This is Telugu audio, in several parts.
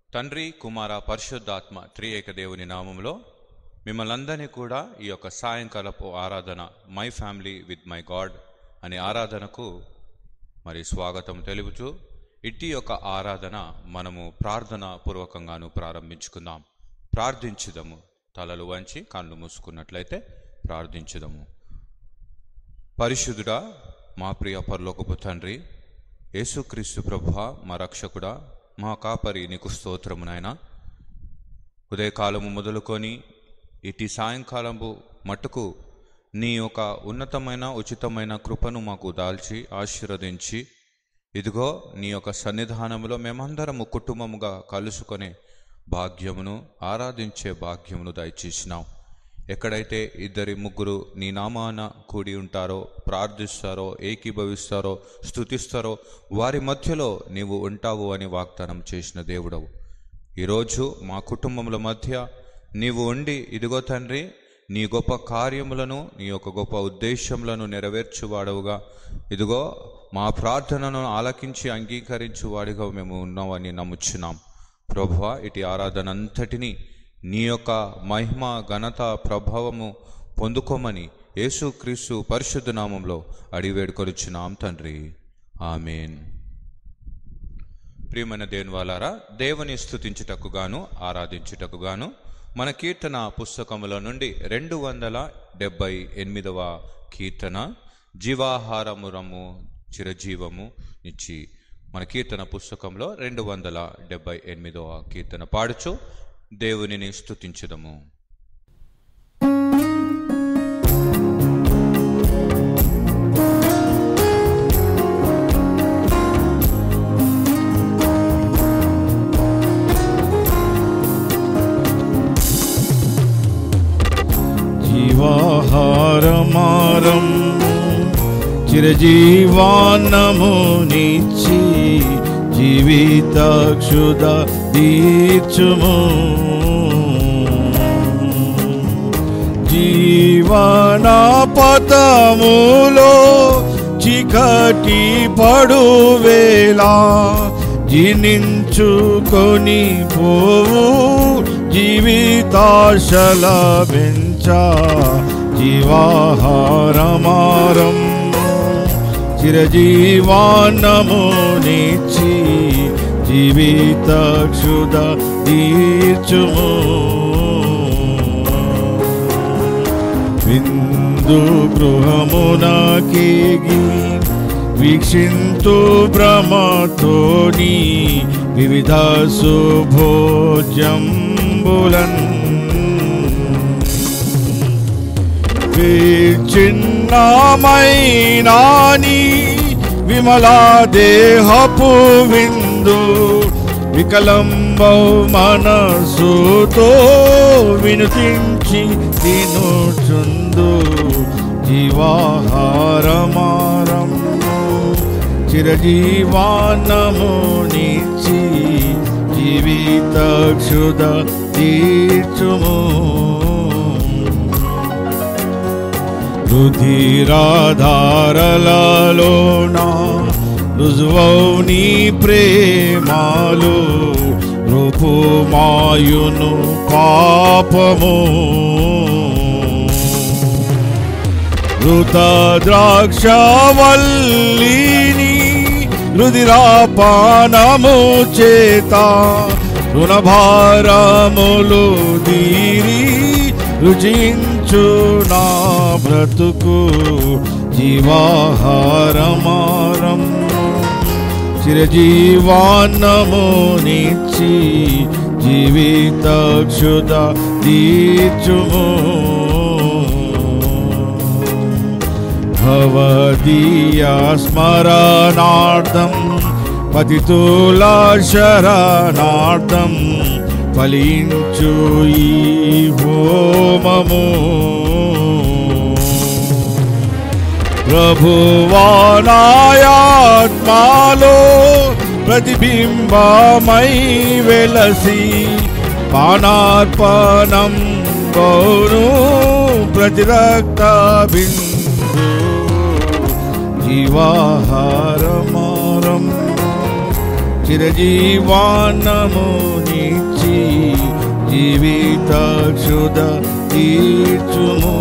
తండ్రి కుమార పరిశుద్ధాత్మ త్రియేక దేవుని నామంలో మిమ్మల్ని అందరినీ కూడా ఈ యొక్క సాయంకాలపు ఆరాధన my family with my God అనే ఆరాధనకు మరి స్వాగతం తెలుపుతూ ఇట్టి యొక్క ఆరాధన మనము ప్రార్థన పూర్వకంగాను ప్రారంభించుకుందాం ప్రార్థించుదము తలలు వంచి కళ్ళు మూసుకున్నట్లయితే ప్రార్థించుదము పరిశుద్ధుడా మా ప్రియ పరలోకపు తండ్రి యేసుక్రీస్తు ప్రభువ మా రక్షకుడా మా కాపరి నీకు స్తోత్రము నాయన ఉదయకాలము మొదలుకొని ఇటు సాయంకాలము మట్టుకు నీ యొక్క ఉన్నతమైన ఉచితమైన కృపను మాకు దాల్చి ఆశీర్వదించి ఇదిగో నీ యొక్క సన్నిధానంలో మేమందరము కుటుంబముగా కలుసుకునే భాగ్యమును ఆరాధించే భాగ్యమును దయచేసినావు ఎక్కడైతే ఇద్దరి ముగ్గురు నీ నామాన కూడి ఉంటారో ప్రార్థిస్తారో ఏకీభవిస్తారో స్తుతిస్తారో వారి మధ్యలో నీవు ఉంటావు అని వాగ్దానం చేసిన దేవుడవు ఈరోజు మా కుటుంబముల మధ్య నీవు ఉండి ఇదిగో తండ్రి నీ గొప్ప కార్యములను నీ యొక్క గొప్ప ఉద్దేశములను నెరవేర్చువాడవుగా ఇదిగో మా ప్రార్థనను ఆలకించి అంగీకరించు వాడిగా మేము ఉన్నామని నమ్ముచున్నాం ప్రభువ ఇటు ఆరాధన అంతటినీ నీ యొక్క మహిమ ఘనత ప్రభావము పొందుకోమని యేసుక్రీస్తు పరిశుద్ధ నామంలో అడిగి వేడుకొనిచున్నాం తండ్రి ఆమెన్ ప్రియమైన దేవుని వాళ్ళారా దేవుని స్థుతించుటకు గాను ఆరాధించుటకు గాను మన కీర్తన పుస్తకముల నుండి రెండు వందల డెబ్బై ఎనిమిదవ కీర్తన జీవాహారమురము చిరజీవము ఇచ్చి మన కీర్తన పుస్తకంలో రెండు వందల డెబ్బై ఎనిమిదవ కీర్తన పాడుచు దేవునిని స్థుతించుదము జీవాహారమారం చిరజీవాన్నము నిచ్చి జీవితాక్షుద దీర్చుము జీవనా పతములో చికటి పడువేలా జీర్ణించుకొని పోవు జీవితాశల బెంచా జీవాహారమారం చిరజీవాన్నము నిచ్చి జీవితక్షుద తీర్చుము విందు గృహమునకేగి వీక్షింతు భ్రమతోని వివిధ శుభోజంబులన్ చిన్నమైనాని విమలా దేహపు విందు వికలంబౌ మనసుతో వినుతించి తినుచుందు జీవాహారమారం చిరజీవాన్నము నిచ్చి జీవితక్షుద తీర్చుము రుధిరాధారలలోన రుజువౌ నీ ప్రేమాలు రూపుమాయును పాపము ఋత ద్రాక్షవల్లిని రుదిరాపానము చేత రుణభారములు దీరి రుచించు నా బ్రతుకు జీవాహారమారం చిరజీవాన్నము నిచ్చి జీవితక్షుద తీర్చుము భవదీయా స్మరణార్థం పతితుల శరణార్థం ఫలించు ఈ హోమము ప్రభువానాయాత్మాలో ప్రతిబింబమై వెలసి పానార్పణం గౌరు ప్రతిరక్త బిందు జీవాహారమారం చిరజీవానము నిచ్చి జీవిత క్షుద తీర్చుము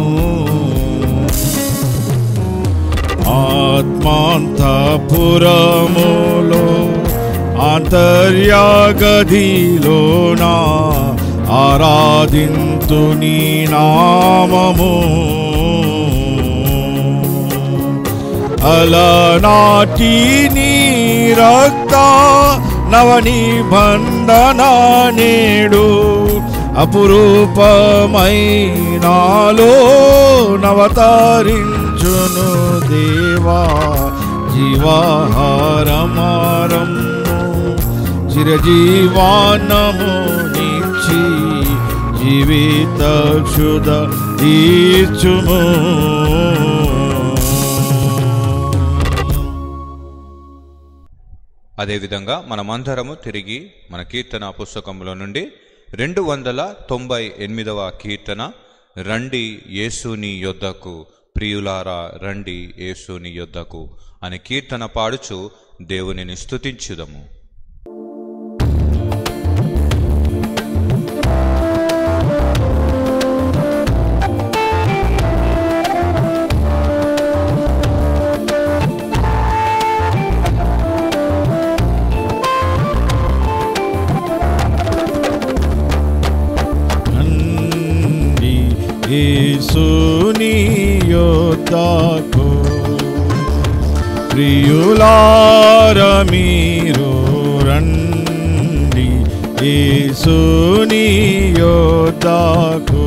ఆత్మాంతపురములో ఆంతర్యాగదిలోనా ఆరాధింతు నీ నామము అలనాటి నీ రక్త నవని బంధన నేడు అపురూపమై నాలో నవతరించును దేవా జీవాహారమారం చిరజీవానము నిచ్చి జీవిత క్షుద తీర్చుము అదేవిధంగా మనమందరము తిరిగి మన కీర్తన పుస్తకంలో నుండి రెండు వందల తొంభై ఎనిమిదవ కీర్తన రండి యేసుని యొద్దకు ప్రియులారా రండి యేసుని యొద్దకు అని కీర్తన పాడుచు దేవునిని స్తుతించుదము రండి యేసుని యొద్దకు ప్రియులార మీరు రండి యేసుని యొద్దకు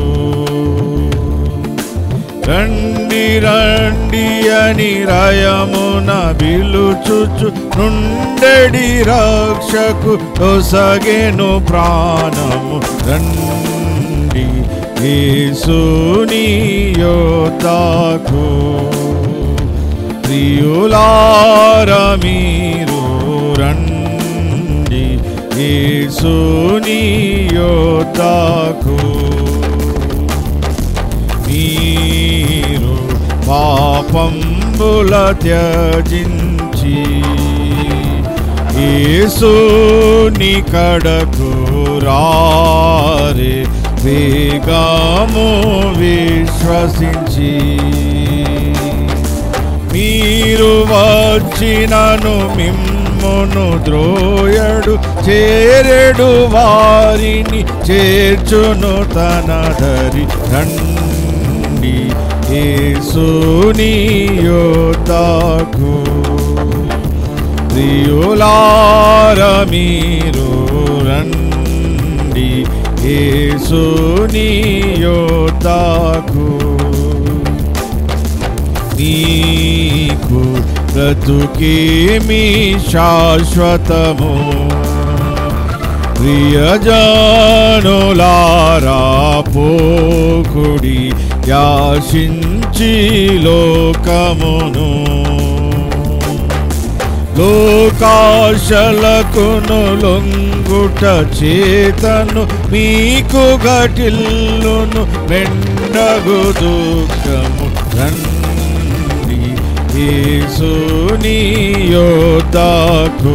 రండి రండి అని రయమున బిలుచుచు నుండెడి రక్షకు ఒసగెను ప్రాణము రండి యేసుని యోతాకు ప్రియులార మీరు రండి యేసుని యోతాకు మీరు పాపంబుల త్యజించి యేసుని కడకు రారే వేగము విశ్వసించి మీరు వచ్చినను మిమ్మును ద్రోయడు చేరెడు వారిని చేర్చును తన దరి రండి యేసుని యోతాకు ప్రియులార మీరు రండి యేసుని యోతాకు నీకు బ్రతుకేమి శాశ్వతము ప్రియజనులారా పోకుడి యాశించి లోకమును లోకాశలకును లొంగుట చేతను మీకు గటిల్లును మెండగు దుఃఖము రండి యేసుని యోతాకు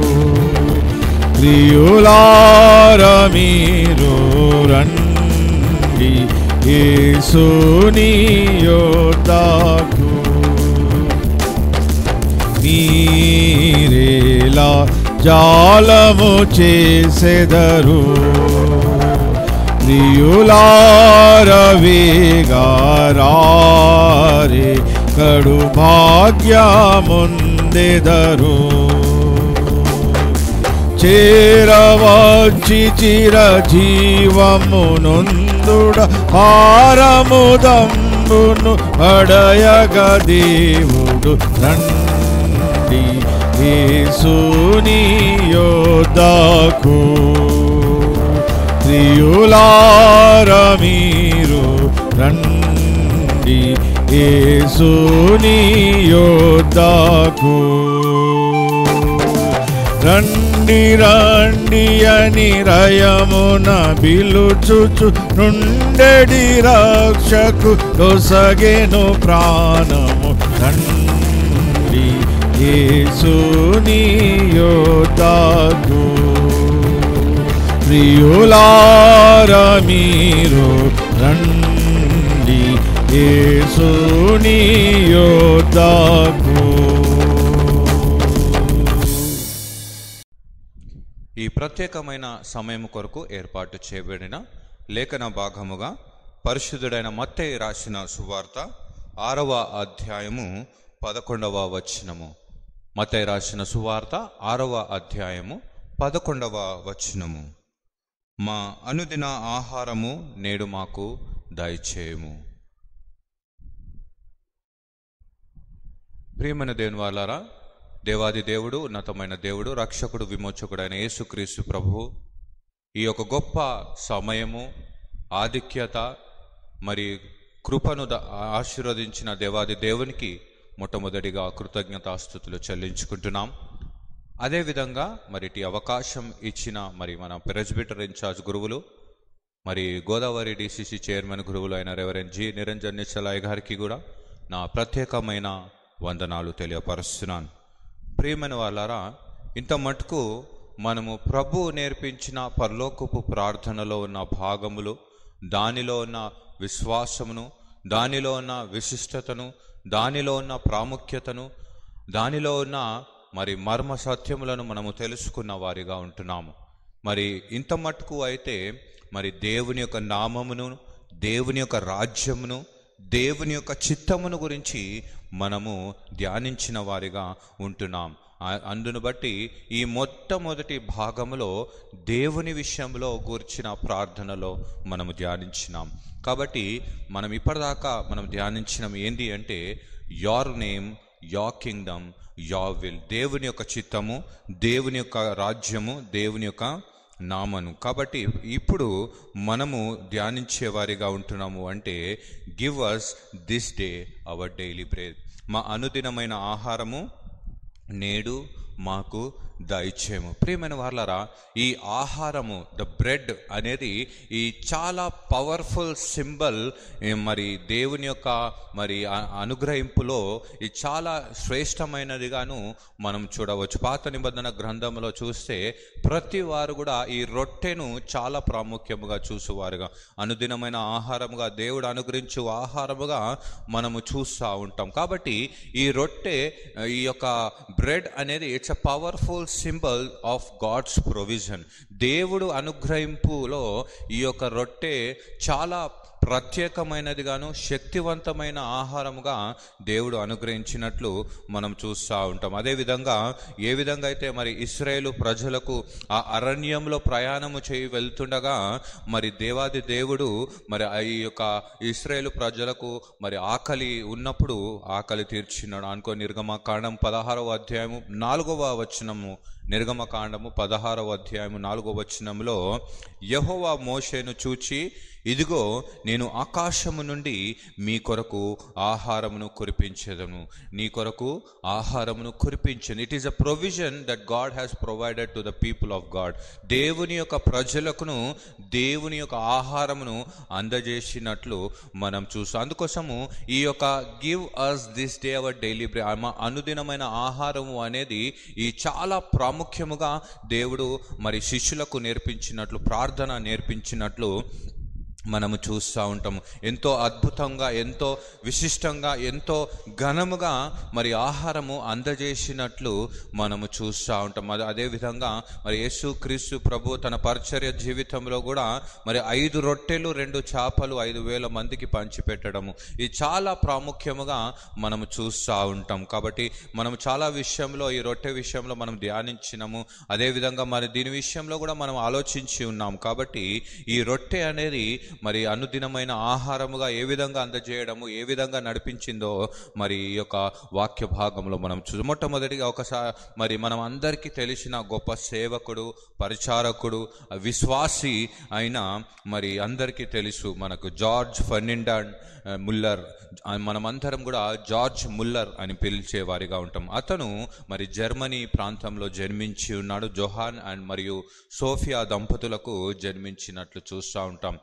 ప్రియులార మీరు రండి యేసుని యోతాకు మీరేలా జాలము చేసెదరు ప్రియులారవేగారే కడు భాగ్యముందెదరు చేరవచ్చి చిర జీవము నొందుడ హారముదంబును అడయగ దేవుడు రండి యేసుని యోదాకు ప్రియులార మీరు రండి యేసుని యోదాకు రండి రండి అని రయమున బిలుచుచు నుండెడి రక్షకు దొసగెను ప్రాణము రండి యేసుని యోతాకు ప్రియులారా మీరు రండి యేసుని యోతాకు ఈ ప్రత్యేకమైన సమయం కొరకు ఏర్పాటు చేయబడిన లేఖన భాగముగా పరిశుద్ధుడైన మత్తయి రాసిన సువార్త ఆరవ అధ్యాయము పదకొండవ వచనము మత్తయి రాసిన సువార్త ఆరవ అధ్యాయము పదకొండవ వచనము మా అనుదిన ఆహారము నేడు మాకు దయచేయము ప్రియమైన దేవుని వాళ్ళారా దేవాది దేవుడు ఉన్నతమైన దేవుడు రక్షకుడు విమోచకుడైన యేసుక్రీస్తు ప్రభువు ఈ యొక్క గొప్ప సమయము ఆధిక్యత మరి కృపను ద- ఆశీర్వదించిన దేవాది దేవునికి మొట్టమొదటిగా కృతజ్ఞతాస్థుతులు చెల్లించుకుంటున్నాం అదేవిధంగా మరి ఇటు అవకాశం ఇచ్చిన మరి మన ప్రెస్బిటర్ ఇన్ఛార్జ్ గురువులు మరి గోదావరి డిసిసి చైర్మన్ గురువులు అయిన రెవరెండ్ జి నిరంజన్ నిశ్చలాయ్ గారికి కూడా నా ప్రత్యేకమైన వందనాలు తెలియపరుస్తున్నాను ప్రియమైన వాళ్ళారా ఇంత మటుకు మనము ప్రభు నేర్పించిన పరలోకపు ప్రార్థనలో ఉన్న భాగములు దానిలో ఉన్న విశ్వాసమును దానిలో ఉన్న విశిష్టతను దానిలో ఉన్న ప్రాముఖ్యతను దానిలో ఉన్న మరి మర్మ సత్యములను మనము తెలుసుకున్న వారిగా ఉంటున్నాము మరి ఇంత మట్టుకు అయితే మరి దేవుని యొక్క నామమును దేవుని యొక్క రాజ్యమును దేవుని యొక్క చిత్తమును గురించి మనము ధ్యానించిన వారిగా ఉంటున్నాం ఆ- అందును బట్టి ఈ మొట్టమొదటి భాగములో దేవుని విషయంలో గూర్చిన ప్రార్థనలో మనము ధ్యానించినాం కాబట్టి మనం ఇప్పటిదాకా మనం ధ్యానించినం ఏంటి అంటే your name your kingdom your will దేవుని యొక్క చిత్తము దేవుని యొక్క రాజ్యము దేవుని యొక్క నామను కాబట్టి ఇప్పుడు మనము ధ్యానించే వారిగా ఉంటున్నాము అంటే give us this day our daily bread మా అనుదినమైన ఆహారము నేడు మాకు దయచేము ప్రియమైన వాళ్ళరా ఈ ఆహారము ద బ్రెడ్ అనేది ఈ చాలా పవర్ఫుల్ సింబల్ మరి దేవుని యొక్క మరి అ- అనుగ్రహింపులో ఇది చాలా శ్రేష్టమైనదిగాను మనం చూడవచ్చు పాత నిబంధన గ్రంథంలో చూస్తే ప్రతి వారు కూడా ఈ రొట్టెను చాలా ప్రాముఖ్యముగా చూసేవారుగా అనుదినమైన ఆహారముగా దేవుడు అనుగ్రహించు ఆహారముగా మనము చూస్తూ ఉంటాం కాబట్టి ఈ రొట్టె ఈ యొక్క బ్రెడ్ అనేది it's a powerful symbol of God's provision దేవుడు అనుగ్రహింపులో ఈ యొక్క రొట్టె చాలా ప్రత్యేకమైనదిగాను శక్తివంతమైన ఆహారముగా దేవుడు అనుగ్రహించినట్లు మనం చూస్తూ ఉంటాం అదేవిధంగా ఏ విధంగా అయితే మరి ఇస్రాయేలు ప్రజలకు ఆ అరణ్యంలో ప్రయాణము చేయి వెళ్తుండగా మరి దేవాది దేవుడు మరి ఆ ఈ యొక్క ఇస్రాయేలు ప్రజలకు మరి ఆకలి ఉన్నప్పుడు ఆకలి తీర్చినాడు అనుకో నిర్గమకాండం పదహారవ అధ్యాయము నాలుగవ వచనము నిర్గమకాండము పదహారవ అధ్యాయము నాలుగవ వచనంలో యెహోవా మోషేను చూచి ఇదిగో నేను ఆకాశము నుండి మీ కొరకు ఆహారమును కురిపించేదను నీ కొరకు ఆహారమును కురిపించను it is a provision that God has provided to the people of God దేవుని యొక్క ప్రజలకును దేవుని యొక్క ఆహారమును అందజేసినట్లు మనం చూస్తాం అందుకోసము ఈ యొక్క give us this day our daily bread అనుదినమైన ఆహారము అనేది ఈ చాలా ప్రాముఖ్యముగా దేవుడు మరి శిష్యులకు నేర్పించినట్లు ప్రార్థన నేర్పించినట్లు మనము చూస్తూ ఉంటాము ఎంతో అద్భుతంగా ఎంతో విశిష్టంగా ఎంతో ఘనముగా మరి ఆహారము అందజేసినట్లు మనము చూస్తూ ఉంటాం అది అదేవిధంగా మరి యేసు క్రీస్తు ప్రభు తన పరిచర్య జీవితంలో కూడా మరి ఐదు రొట్టెలు రెండు చేపలు ఐదు వేల మందికి పంచిపెట్టడము ఇది చాలా ప్రాముఖ్యముగా మనము చూస్తూ ఉంటాం కాబట్టి మనం చాలా విషయంలో ఈ రొట్టె విషయంలో మనం ధ్యానించినము అదేవిధంగా మరి దీని విషయంలో కూడా మనం ఆలోచించి ఉన్నాం కాబట్టి ఈ రొట్టె అనేది మరి అనుదినమైన ఆహారముగా ఏ విధంగా అందజేయడము ఏ విధంగా నడిపించిందో మరి ఈ యొక్క వాక్య భాగంలో మనం చూ మొట్టమొదటిగా ఒకసారి మరి మనం అందరికీ తెలిసిన గొప్ప సేవకుడు పరిచారకుడు విశ్వాసి అయిన మరి అందరికీ తెలుసు మనకు జార్జ్ ఫర్నిండాండ్ ఆ, ముల్లర్ ఆ, మనమందరం కూడా జార్జ్ ముల్లర్ అని పిలిచే వారిగా ఉంటాం అతను మరి జర్మనీ ప్రాంతంలో జన్మించి ఉన్నాడు జొహాన్ అండ్ మరియు సోఫియా దంపతులకు జన్మించినట్లు చూస్తూ ఉంటాం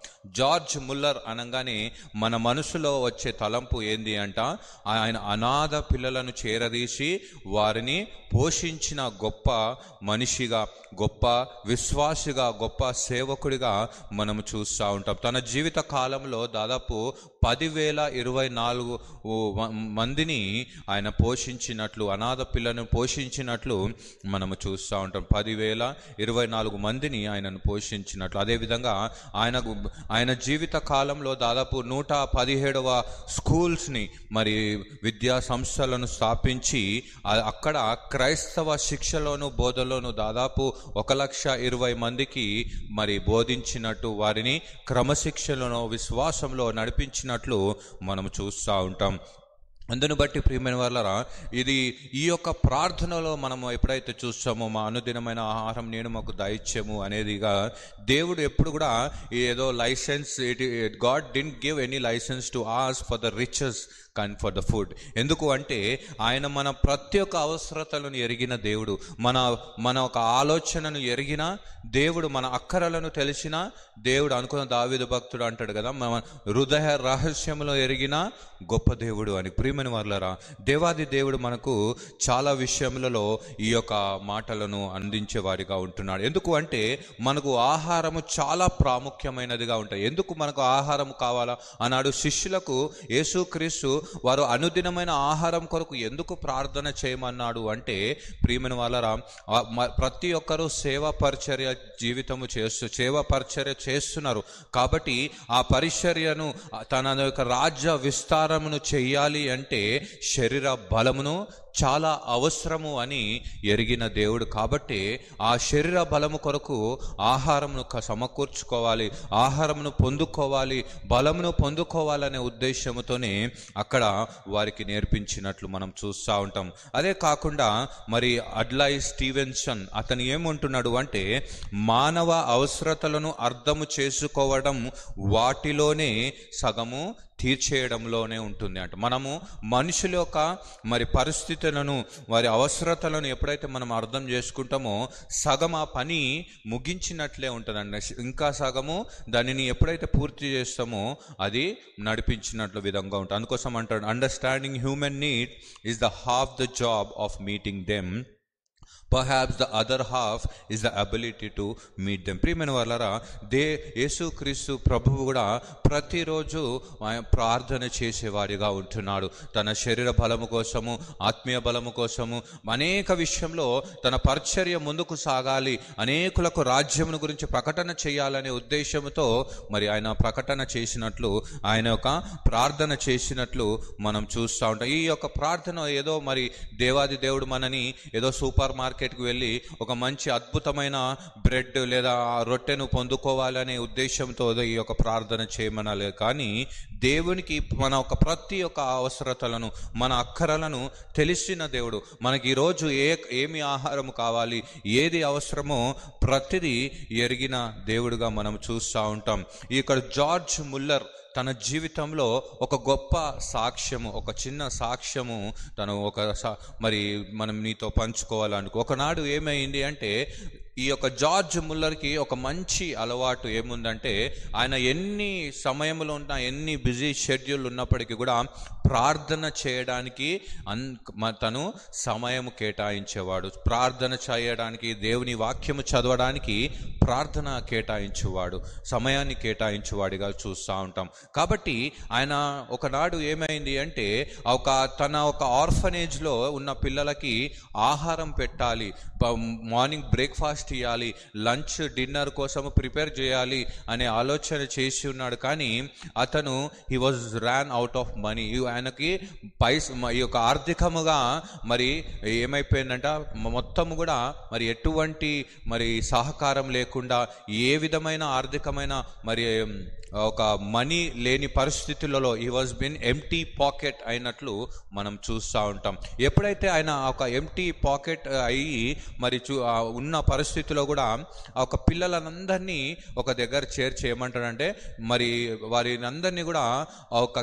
జార్జ్ ముల్లర్ అనగానే మన మనసులో వచ్చే తలంపు ఏంది అంట ఆయన అనాథ పిల్లలను చేరదీసి వారిని పోషించిన గొప్ప మనిషిగా గొప్ప విశ్వాసిగా గొప్ప సేవకుడిగా మనము చూస్తూ ఉంటాం తన జీవిత కాలంలో దాదాపు పదివేల ఇరవై నాలుగు మ- మందిని ఆయన పోషించినట్లు అనాథ పిల్లను పోషించినట్లు మనము చూస్తూ ఉంటాం పదివేల ఇరవై నాలుగు మందిని ఆయనను పోషించినట్లు అదేవిధంగా ఆయన ఆయన జీవిత కాలంలో దాదాపు నూట పదిహేడవ స్కూల్స్ని మరి విద్యా సంస్థలను స్థాపించి ఆ- అక్కడ క్రైస్తవ శిక్షలోను బోధలోను దాదాపు ఒక లక్ష ఇరవై మందికి మరి బోధించినట్టు వారిని క్రమశిక్షణలో విశ్వాసంలో నడిపించినట్లు మనం చూస్తూ ఉంటాం అందును బట్టి ప్రియమైన వాళ్ళరా ఇది ఈ యొక్క ప్రార్థనలో మనము ఎప్పుడైతే చూస్తామో మా అనుదినమైన ఆహారం నేను మాకు దయచేము అనేదిగా దేవుడు ఎప్పుడు కూడా ఏదో licence it God didn't give any licence to us for the riches కానీ ఫర్ ద ఫుడ్ ఎందుకు అంటే ఆయన మన ప్రతి ఒక్క అవసరతలను ఎరిగిన దేవుడు మన మన ఒక ఆలోచనను ఎరిగిన దేవుడు మన అక్కరలను తెలిసిన దేవుడు అనుకున్న దావిదు భక్తుడు అంటాడు కదా మన హృదయ రహస్యంలో ఎరిగిన గొప్ప దేవుడు అని ప్రియమని వాళ్ళరా దేవాది దేవుడు మనకు చాలా విషయములలో ఈ యొక్క మాటలను అందించే వారిగా ఉంటున్నాడు ఎందుకు అంటే మనకు ఆహారము చాలా ప్రాముఖ్యమైనదిగా ఉంటాయి ఎందుకు మనకు ఆహారం కావాలా అన్నాడు శిష్యులకు యేసుక్రీస్తు వారు అనుదినమైన ఆహారం కొరకు ఎందుకు ప్రార్థన చేయమన్నాడు అంటే ప్రియమైన వాళ్ళరా ఆ మ- ప్రతి ఒక్కరూ సేవా పరిచర్య జీవితము చేస్తూ సేవా పరిచర్య చేస్తున్నారు కాబట్టి ఆ పరిచర్యను ఆ తన యొక్క రాజ్య విస్తారమును చెయ్యాలి అంటే శరీర బలమును చాలా అవసరము అని ఎరిగిన దేవుడు కాబట్టి ఆ శరీర బలము కొరకు ఆహారమును క- సమకూర్చుకోవాలి ఆహారమును పొందుకోవాలి బలమును పొందుకోవాలనే ఉద్దేశముతోనే అక్కడ వారికి నేర్పించినట్లు మనం చూస్తూ ఉంటాం అదే కాకుండా మరి అడ్లై స్టీవెన్సన్ అతను ఏమంటున్నాడు అంటే మానవ అవసరతలను అర్థము చేసుకోవడం వాటిలోనే సగము తీర్చేయడంలోనే ఉంటుంది అంట మనము మనుషుల యొక్క మరి పరిస్థితులను వారి అవసరతలను ఎప్పుడైతే మనం అర్థం చేసుకుంటామో సగం ఆ పని ముగించినట్లే ఉంటుందండి ఇంకా సగము దానిని ఎప్పుడైతే పూర్తి చేస్తామో అది నడిపించినట్లు విధంగా ఉంటుంది అందుకోసం అంటాడు understanding human need is the half the job of meeting them perhaps the other half is the ability to meet them ప్రియమైన వాళ్ళరా దే యేసుక్రీస్తు ప్రభువు కూడా ప్రతిరోజు ఆయన ప్రార్థన చేసేవాడిగా ఉంటున్నాడు తన శరీర బలము కోసము ఆత్మీయ బలము కోసము అనేక విషయంలో తన పరిచర్య ముందుకు సాగాలి అనేకులకు రాజ్యమును గురించి ప్రకటన చేయాలనే ఉద్దేశంతో మరి ఆయన ప్రకటన చేసినట్లు ఆయన యొక్క ప్రార్థన చేసినట్లు మనం చూస్తూ ఉంటాం ఈ యొక్క ప్రార్థన ఏదో మరి దేవాది దేవుడు మనని ఏదో సూపర్ మార్కెట్కి వెళ్ళి ఒక మంచి అద్భుతమైన బ్రెడ్ లేదా ఆ రొట్టెను పొందుకోవాలనే ఉద్దేశంతో ఈ యొక్క ప్రార్థన చేయమనాలి కానీ దేవునికి మన ఒక ప్రతి ఒక్క అవసరతలను మన అక్కరలను తెలిసిన దేవుడు మనకి ఈరోజు ఏ ఏమి ఆహారం కావాలి ఏది అవసరమో ప్రతిదీ ఎరిగిన దేవుడుగా మనం చూస్తూ ఉంటాం ఇక్కడ జార్జ్ ముల్లర్ తన జీవితంలో ఒక గొప్ప సాక్ష్యము ఒక చిన్న సాక్ష్యము తను ఒక సా- మరి మనం నీతో పంచుకోవాలనుకో ఒకనాడు ఏమైంది అంటే ఈ యొక్క జార్జ్ ముల్లర్కి ఒక మంచి అలవాటు ఏముందంటే ఆయన ఎన్ని సమయంలో ఉన్నా ఎన్ని బిజీ షెడ్యూల్ ఉన్నప్పటికీ కూడా ప్రార్థన చేయడానికి అన్ మ- తను సమయం కేటాయించేవాడు ప్రార్థన చేయడానికి దేవుని వాక్యము చదవడానికి ప్రార్థన కేటాయించేవాడు సమయాన్ని కేటాయించేవాడిగా చూస్తూ ఉంటాం కాబట్టి ఆయన ఒకనాడు ఏమైంది అంటే ఒక తన ఒక ఆర్ఫనేజ్లో ఉన్న పిల్లలకి ఆహారం పెట్టాలి ప- మార్నింగ్ బ్రేక్ఫాస్ట్ ఇవ్వాలి లంచ్ డిన్నర్ కోసం ప్రిపేర్ చేయాలి అనే ఆలోచన చేసి ఉన్నాడు కానీ అతను he was ran out of money ఆయనకి పైస ఈ యొక్క ఆర్థికముగా మరి ఏమైపోయిందంట మొత్తం కూడా మరి ఎటువంటి మరి సహకారం లేకుండా ఏ విధమైన ఆర్థికమైన మరి ఒక మనీ లేని పరిస్థితులలో ఈ వాజ్ బిన్ ఎంటీ పాకెట్ అయినట్లు మనం చూస్తూ ఉంటాం ఎప్పుడైతే ఆయన ఒక ఎంటీ పాకెట్ అయ్యి మరి చూ ఆ ఉన్న పరిస్థితిలో కూడా ఆ ఒక పిల్లలందరినీ ఒక దగ్గర చేర్చి ఏమంటాడంటే మరి వారిని అందరినీ కూడా ఒక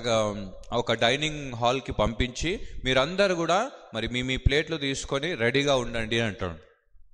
ఒక డైనింగ్ హాల్కి పంపించి మీరందరూ కూడా మరి మీ మీ ప్లేట్లు తీసుకొని రెడీగా ఉండండి అంటాడు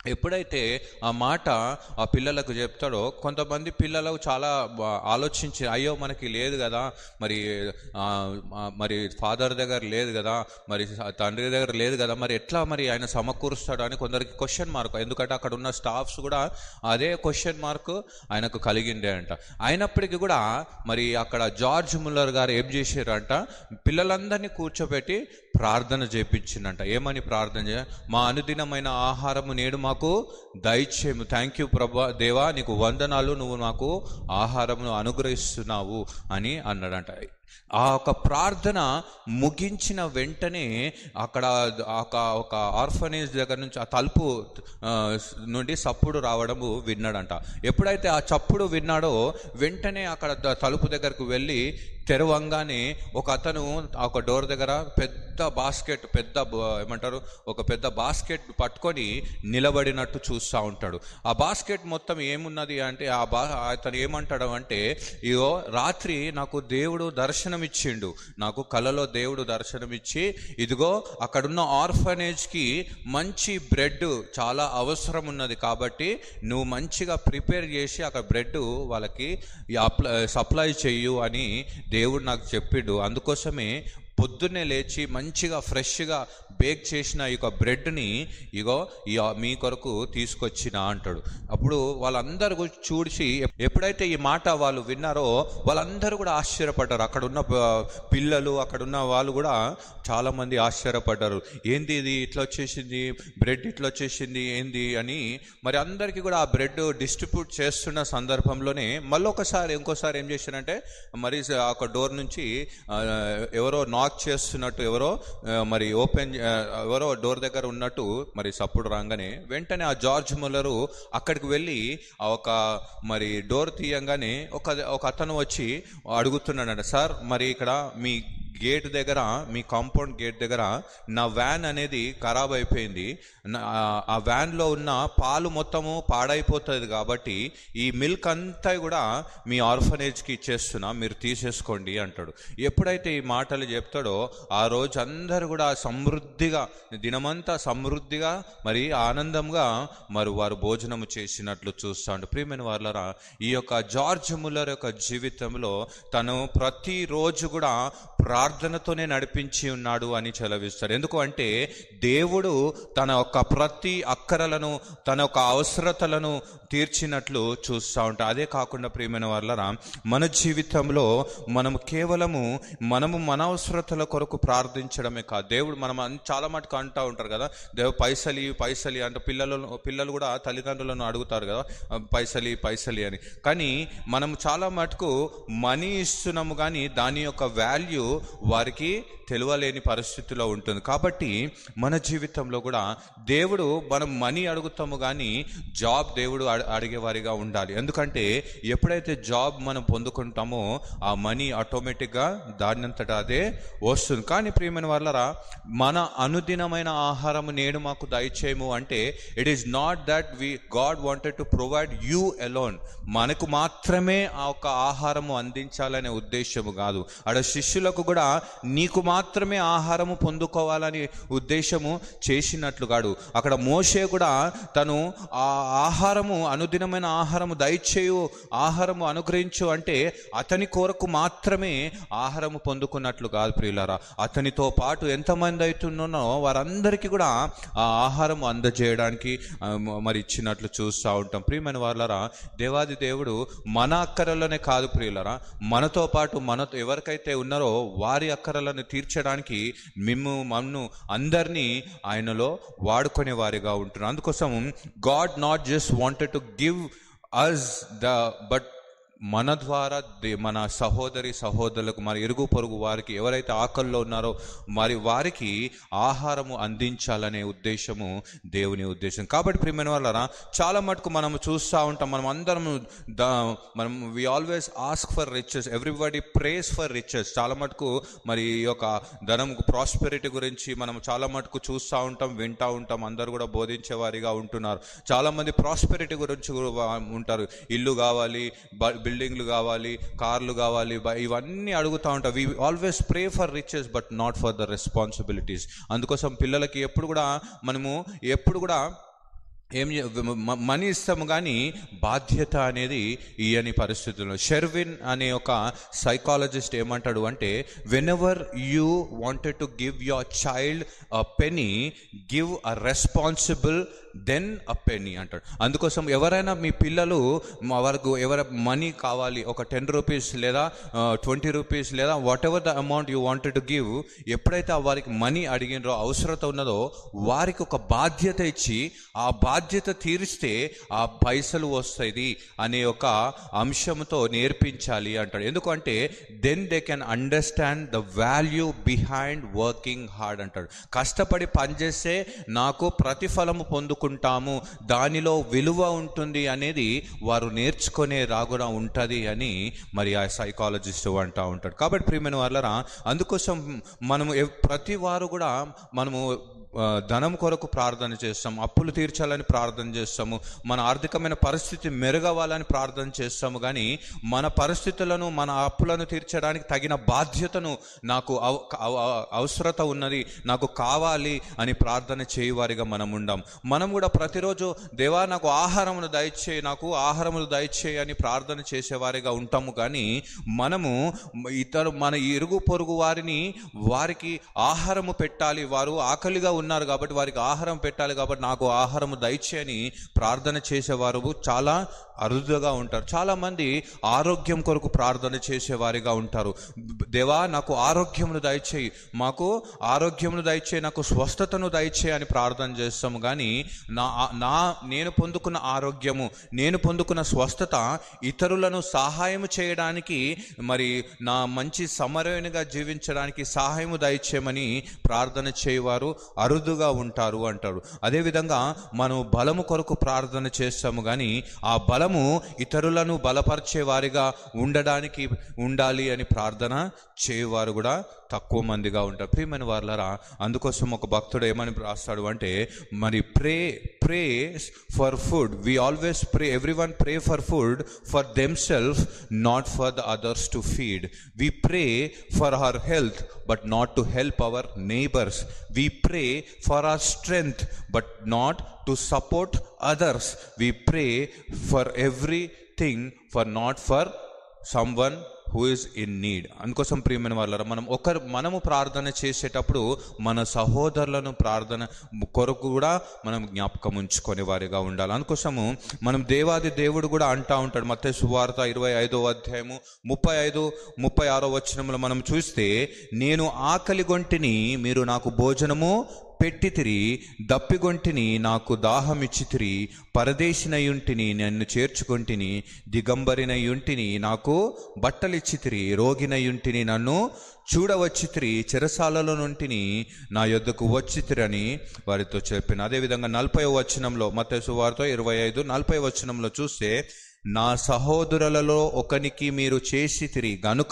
ఎప్పుడైతే ఆ మాట ఆ పిల్లలకు చెప్తాడో కొంతమంది పిల్లలు చాలా బా- ఆలోచించి అయ్యో మనకి లేదు కదా మరి ఆ, ఆ, మరి ఫాదర్ దగ్గర లేదు కదా మరి తండ్రి దగ్గర లేదు కదా మరి ఎట్లా మరి ఆయన సమకూరుస్తాడు అని కొందరికి క్వశ్చన్ మార్క్ ఎందుకంటే అక్కడ ఉన్న స్టాఫ్స్ కూడా అదే క్వశ్చన్ మార్క్ ఆయనకు కలిగిండే అంట అయినప్పటికీ కూడా మరి అక్కడ జార్జ్ ముల్లర్ గారు ఏం చేశారంట పిల్లలందరినీ కూర్చోబెట్టి ప్రార్థన చేపించిందంట ఏమని ప్రార్థన చే మా అనుదినమైన ఆహారము నేడు మాకు దయచేయము థ్యాంక్ యూ ప్రభా దేవా నీకు వందనాలు నువ్వు నాకు ఆహారమును అనుగ్రహిస్తున్నావు అని అన్నాడంట ఆ ఒక ప్రార్థన ముగించిన వెంటనే అక్కడ ఒక ఒక ఆర్ఫనేజ్ దగ్గర నుంచి ఆ తలుపు ఆ, నుండి సప్పుడు రావడము విన్నాడంట ఎప్పుడైతే ఆ చప్పుడు విన్నాడో వెంటనే అక్కడ ద- తలుపు దగ్గరకు వెళ్ళి తెరవంగానే ఒక అతను ఒక డోర్ దగ్గర పెద్ద బాస్కెట్ పెద్ద బ- ఏమంటారు ఒక పెద్ద బాస్కెట్ పట్టుకొని నిలబడినట్టు చూస్తూ ఉంటాడు ఆ బాస్కెట్ మొత్తం ఏమున్నది అంటే ఆ బా అతను ఏమంటాడు అంటే ఇగో రాత్రి నాకు దేవుడు దర్శనమిచ్చిండు నాకు కలలో దేవుడు దర్శనమిచ్చి ఇదిగో అక్కడున్న ఆర్ఫనేజ్కి మంచి బ్రెడ్ చాలా అవసరం ఉన్నది కాబట్టి నువ్వు మంచిగా ప్రిపేర్ చేసి అక్కడ బ్రెడ్ వాళ్ళకి అప్లై సప్లై చెయ్యు అని దేవుడు నాకు చెప్పిండు అందుకోసమే పొద్దున్నే లేచి మంచిగా ఫ్రెష్గా బేక్ చేసిన ఈ యొక్క బ్రెడ్ని ఇగో ఈ మీ కొరకు తీసుకొచ్చిన అంటాడు అప్పుడు వాళ్ళందరూ కూడా చూసి ఎప్పుడైతే ఈ మాట వాళ్ళు విన్నారో వాళ్ళందరూ కూడా ఆశ్చర్యపడ్డారు అక్కడ ఉన్న ప- పిల్లలు అక్కడ ఉన్న వాళ్ళు కూడా చాలా మంది ఆశ్చర్యపడ్డారు ఏంది ఇది ఇట్లా వచ్చేసింది బ్రెడ్ ఇట్లా వచ్చేసింది ఏంది అని మరి అందరికీ కూడా ఆ బ్రెడ్ డిస్ట్రిబ్యూట్ చేస్తున్న సందర్భంలోనే మళ్ళీ ఒకసారి ఇంకోసారి ఏం చేశారంటే మరి ఒక డోర్ నుంచి ఆ, ఎవరో నాక్ చేస్తున్నట్టు ఎవరో ఆ, మరి ఓపెన్ ఆ, ఎవరో డోర్ దగ్గర ఉన్నట్టు మరి సప్పుడు రాగానే వెంటనే ఆ జార్జ్ ముల్లరు అక్కడికి వెళ్ళి ఆ ఒక మరి డోర్ తీయంగానే ఒక ఒక అతను వచ్చి అడుగుతున్నాడంట సార్ మరి ఇక్కడ మీ గేట్ దగ్గర మీ కాంపౌండ్ గేట్ దగ్గర నా వ్యాన్ అనేది ఖరాబ్ అయిపోయింది నా- ఆ- ఆ వ్యాన్లో ఉన్న పాలు మొత్తము పాడైపోతుంది కాబట్టి ఈ మిల్క్ అంతా కూడా మీ ఆర్ఫనేజ్కి ఇచ్చేస్తున్నా మీరు తీసేసుకోండి అంటాడు ఎప్పుడైతే ఈ మాటలు చెప్తాడో ఆ రోజు అందరు కూడా సమృద్ధిగా దినమంతా సమృద్ధిగా మరి ఆనందంగా మరి వారు భోజనము చేసినట్లు చూస్తాడు ప్రియమైన వాళ్ళరా ఈ యొక్క జార్జ్ ముల్లర్ యొక్క జీవితంలో తను ప్రతిరోజు కూడా ప్రార్థనతోనే నడిపించి ఉన్నాడు అని చెలవిస్తాడు ఎందుకు అంటే దేవుడు తన యొక్క ప్రతి అక్కరలను తన యొక్క అవసరతలను తీర్చినట్లు చూస్తూ ఉంటాడు అదే కాకుండా ప్రియమైన వాళ్ళరా మన జీవితంలో మనము కేవలము మనము మన అవసరతల కొరకు ప్రార్థించడమే కాదు దేవుడు మనం అన్- చాలా మటుకు అంటూ ఉంటారు కదా దేవు పైసలి పైసలి అంటే పిల్లలు పిల్లలు కూడా తల్లిదండ్రులను అడుగుతారు కదా ఆ, పైసలి పైసలి అని కానీ మనం చాలా మటుకు మనీ ఇస్తున్నాము కానీ దాని యొక్క వాల్యూ వారికి తెలియలేని పరిస్థితిలో ఉంటుంది కాబట్టి మన జీవితంలో కూడా దేవుడు మనం మనీ అడుగుతాము కానీ జాబ్ దేవుడు అడ- అడిగేవారిగా ఉండాలి ఎందుకంటే ఎప్పుడైతే జాబ్ మనం పొందుకుంటామో ఆ మనీ ఆటోమేటిక్గా దానంతటా అదే వస్తుంది కానీ ప్రియమైన వాళ్ళరా మన అనుదినమైన ఆహారం నేడు మాకు దయచేయము అంటే it is not that we God wanted to provide you alone మనకు మాత్రమే ఆ యొక్క ఆహారము అందించాలనే ఉద్దేశము కాదు అక్కడ శిష్యులకు కూడా నీకు మాత్రమే ఆహారము పొందుకోవాలని ఉద్దేశము చేసినట్లు కాడు అక్కడ మోషే కూడా తను ఆ ఆహారము అనుదినమైన ఆహారము దయచేయు ఆహారము అనుగ్రహించు అంటే అతని కొరకు మాత్రమే ఆహారము పొందుకున్నట్లు కాదు ప్రియులారా అతనితో పాటు ఎంతమంది అవుతున్నానో వారందరికీ కూడా ఆ ఆహారం అందజేయడానికి ఆ, మ- మరి ఇచ్చినట్లు చూస్తూ ఉంటాం ప్రియమైన వాళ్ళరా దేవాది దేవుడు మన అక్కరలోనే కాదు ప్రియులరా మనతో పాటు మనతో ఎవరికైతే ఉన్నారో వారి అక్కరలను తీర్చడానికి మిమ్ము మన్ను అందరినీ ఆయనలో వాడుకునే వారిగా ఉంటున్నారు అందుకోసం God not just wanted to give us the but మన ద్వారా దే- మన సహోదరి సహోదరులకు మన ఇరుగు పొరుగు వారికి ఎవరైతే ఆకల్లో ఉన్నారో మరి వారికి ఆహారము అందించాలనే ఉద్దేశము దేవుని ఉద్దేశం కాబట్టి ప్రియమైన వాళ్ళరా చాలా మటుకు మనం చూస్తూ ఉంటాం మనం అందరం దా మనం we always ask for riches everybody prays for riches చాలా మటుకు మరి ఈ యొక్క ధనం ప్రాస్పెరిటీ గురించి మనం చాలా మటుకు చూస్తూ ఉంటాం వింటూ ఉంటాం అందరూ కూడా బోధించే వారిగా ఉంటున్నారు చాలా మంది ప్రాస్పెరిటీ గురించి కూడా వా- ఉంటారు ఇల్లు కావాలి బ- బిల్డింగ్లు కావాలి కార్లు కావాలి బ- ఇవన్నీ అడుగుతూ ఉంటాం we always pray for riches but not for the responsibilities అందుకోసం పిల్లలకి ఎప్పుడు కూడా మనము ఎప్పుడు కూడా ఏం చే- మ- మనీ ఇస్తాము కానీ బాధ్యత అనేది ఇయని పరిస్థితుల్లో షెర్విన్ అనే ఒక సైకాలజిస్ట్ ఏమంటాడు అంటే whenever you wanted to give your child a penny give a responsible then a penny అంటాడు అందుకోసం ఎవరైనా మీ పిల్లలు మా వరకు ఎవర మనీ కావాలి ఒక టెన్ రూపీస్ లేదా ట్వంటీ రూపీస్ లేదా whatever the amount you wanted to give ఎప్పుడైతే ఆ వారికి మనీ అడిగినరో అవసరత ఉన్నదో వారికి ఒక బాధ్యత ఇచ్చి ఆ బాధ్యత తీరిస్తే ఆ పైసలు వస్తుంది అనే ఒక అంశంతో నేర్పించాలి అంటాడు ఎందుకంటే then they can understand the value behind working hard అంటాడు కష్టపడి పనిచేస్తే నాకు ప్రతిఫలము పొందుకుంటాము దానిలో విలువ ఉంటుంది అనేది వారు నేర్చుకునే రాగుడా ఉంటుంది అని మరి ఆ సైకాలజిస్ట్ అంటూ ఉంటాడు కాబట్టి ప్రియమైన వాళ్ళరా అందుకోసం మనము ఎవ్- ప్రతి వారు కూడా మనము ఆ, ధనం కొరకు ప్రార్థన చేస్తాం అప్పులు తీర్చాలని ప్రార్థన చేస్తాము మన ఆర్థికమైన పరిస్థితి మెరుగవ్వాలని ప్రార్థన చేస్తాము కానీ మన పరిస్థితులను మన అప్పులను తీర్చడానికి తగిన బాధ్యతను నాకు అవ- అవ- అవసరత ఉన్నది నాకు కావాలి అని ప్రార్థన చేయవారిగా మనం ఉండాం మనం కూడా ప్రతిరోజు దేవా నాకు ఆహారమును దయచేయి నాకు ఆహారములు దయచేయి అని ప్రార్థన చేసేవారిగా ఉంటాము కానీ మనము ఇతరు మన ఇరుగు పొరుగు వారిని వారికి ఆహారము పెట్టాలి వారు ఆకలిగా ఉన్నారు కాబట్టి వారికి ఆహారం పెట్టాలి కాబట్టి నాకు ఆహారము దయచేయని ప్రార్థన చేసేవారు చాలా అరుదుగా ఉంటారు చాలా మంది ఆరోగ్యం కొరకు ప్రార్థన చేసేవారిగా ఉంటారు దేవా నాకు ఆరోగ్యమును దయచేయి మాకు ఆరోగ్యమును దయచేయి నాకు స్వస్థతను దయచేయి అని ప్రార్థన చేస్తాము కానీ నా నా నేను పొందుకున్న ఆరోగ్యము నేను పొందుకున్న స్వస్థత ఇతరులను సహాయం చేయడానికి మరి నా మంచి సమరయునిగా జీవించడానికి సహాయము దయచేయమని ప్రార్థన చేయవారు అరుదుగా ఉంటారు అంటారు అదేవిధంగా మనం బలము కొరకు ప్రార్థన చేస్తాము కానీ ఆ బలము ఇతరులను బలపరిచే వారిగా ఉండడానికి ఉండాలి అని ప్రార్థన చేయవారు కూడా తక్కువ మందిగా ఉంటారు ప్రియమైన వారులరా అందుకోసం ఒక భక్తుడు ఏమని రాస్తాడు అంటే మరి pray pray for food we always pray every one pray for food for them self not for the others to feed we pray for our health but not to help our neighbors we pray for our strength but not to support others we pray for everything for not for someone who is in need అందుకోసం ప్రియమైన వాళ్ళ మనం ఒకరు మనము ప్రార్థన చేసేటప్పుడు మన సహోదరులను ప్రార్థన కొరకు కూడా మనం జ్ఞాపకం ఉంచుకునే వారిగా ఉండాలి అందుకోసము మనం దేవాది దేవుడు కూడా అంటా ఉంటాడు మత్తే సువార్త ఇరవై ఐదో అధ్యాయము ముప్పై ఐదు ముప్పై ఆరో వచనంలో మనం చూస్తే నేను ఆకలి గొంటిని మీరు నాకు భోజనము పెట్టితిరి దప్పిగొంటిని నాకు దాహమిచ్చితిరి పరదేశినయుంటిని నన్ను చేర్చుకొంటిని దిగంబరినయుంటిని నాకు బట్టలిచ్చితిరి రోగినయుంటిని నన్ను చూడవచ్చితిరి చెరసాలలో నుంటిని నా యొద్దకు వచ్చితిరని వారితో చెప్పిన అదేవిధంగా నలభై వచనంలో మతేసు వారితో ఇరవై ఐదు నలభై వచనంలో చూస్తే నా సహోదరులలో ఒకనికి మీరు చేసితిరి గనుక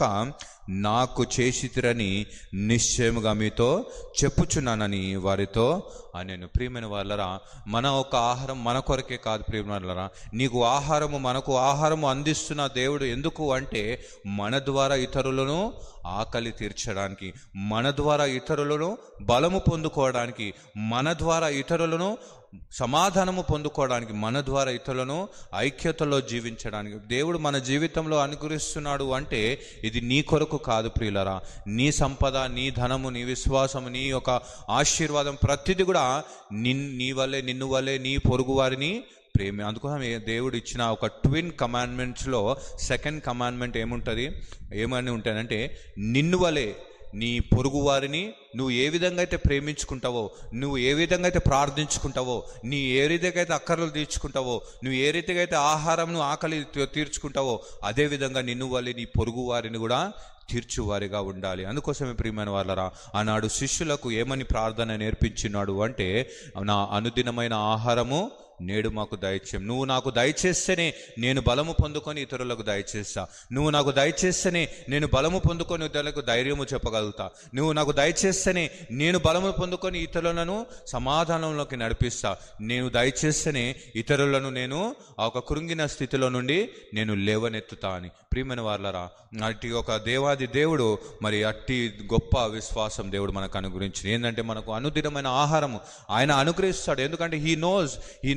నాకు చేసితిరని నిశ్చయముగా మీతో చెప్పుచున్నానని వారితో నేను ప్రియమైన వాళ్ళరా మన ఒక ఆహారం మన కొరకే కాదు ప్రియమైన వాళ్ళరా నీకు ఆహారము మనకు ఆహారము అందిస్తున్న దేవుడు ఎందుకు అంటే మన ద్వారా ఇతరులను ఆకలి తీర్చడానికి మన ద్వారా ఇతరులను బలము పొందుకోవడానికి మన ద్వారా ఇతరులను సమాధానము పొందుకోవడానికి మన ద్వారా ఇతరులను ఐక్యతలో జీవించడానికి దేవుడు మన జీవితంలో అనుగ్రహిస్తున్నాడు అంటే ఇది నీ కొరకు కాదు ప్రియులరా నీ సంపద నీ ధనము నీ విశ్వాసము నీ యొక్క ఆశీర్వాదం ప్రతిది కూడా నిన్ నీ వల్లే నిన్ను వల్లే నీ పొరుగు వారిని ప్రేమ అందుకోసం ఏ- దేవుడు ఇచ్చిన ఒక ట్విన్ కమాండ్మెంట్స్లో సెకండ్ కమాండ్మెంట్ ఏముంటుంది ఏమని ఉంటానంటే నిన్ను వలే నీ పొరుగు వారిని నువ్వు ఏ విధంగా అయితే ప్రేమించుకుంటావో నువ్వు ఏ విధంగా అయితే ప్రార్థించుకుంటావో నీ ఏ రీతిగా అయితే అక్కర్లు తీర్చుకుంటావో నువ్వు ఏ రీతిగా అయితే ఆహారంను ఆకలి తీ- తీర్చుకుంటావో అదే విధంగా నిన్ను వల్లి నీ పొరుగు వారిని కూడా తీర్చువారిగా ఉండాలి అందుకోసమే ప్రియమైన వాళ్ళరా ఆనాడు శిష్యులకు ఏమని ప్రార్థన నేర్పించినాడు అంటే నా అనుదినమైన ఆహారము నేడు మాకు దయచేయం నువ్వు నాకు దయచేస్తేనే నేను బలము పొందుకొని ఇతరులకు దయచేస్తా నువ్వు నాకు దయచేస్తేనే నేను బలము పొందుకొని ఇతరులకు ధైర్యము చెప్పగలుగుతా నువ్వు నాకు దయచేస్తేనే నేను బలము పొందుకొని ఇతరులను సమాధానంలోకి నడిపిస్తా నేను దయచేస్తేనే ఇతరులను నేను ఆ ఒక కృంగిన స్థితిలో నుండి నేను లేవనెత్తుతా అని ప్రియమైన వాళ్ళరా అట్టి ఒక దేవాది దేవుడు మరి అట్టి గొప్ప విశ్వాసం దేవుడు మనకు అనుగ్రహించింది ఏంటంటే మనకు అనుదినమైన ఆహారము ఆయన అనుగ్రహిస్తాడు ఎందుకంటే he knows he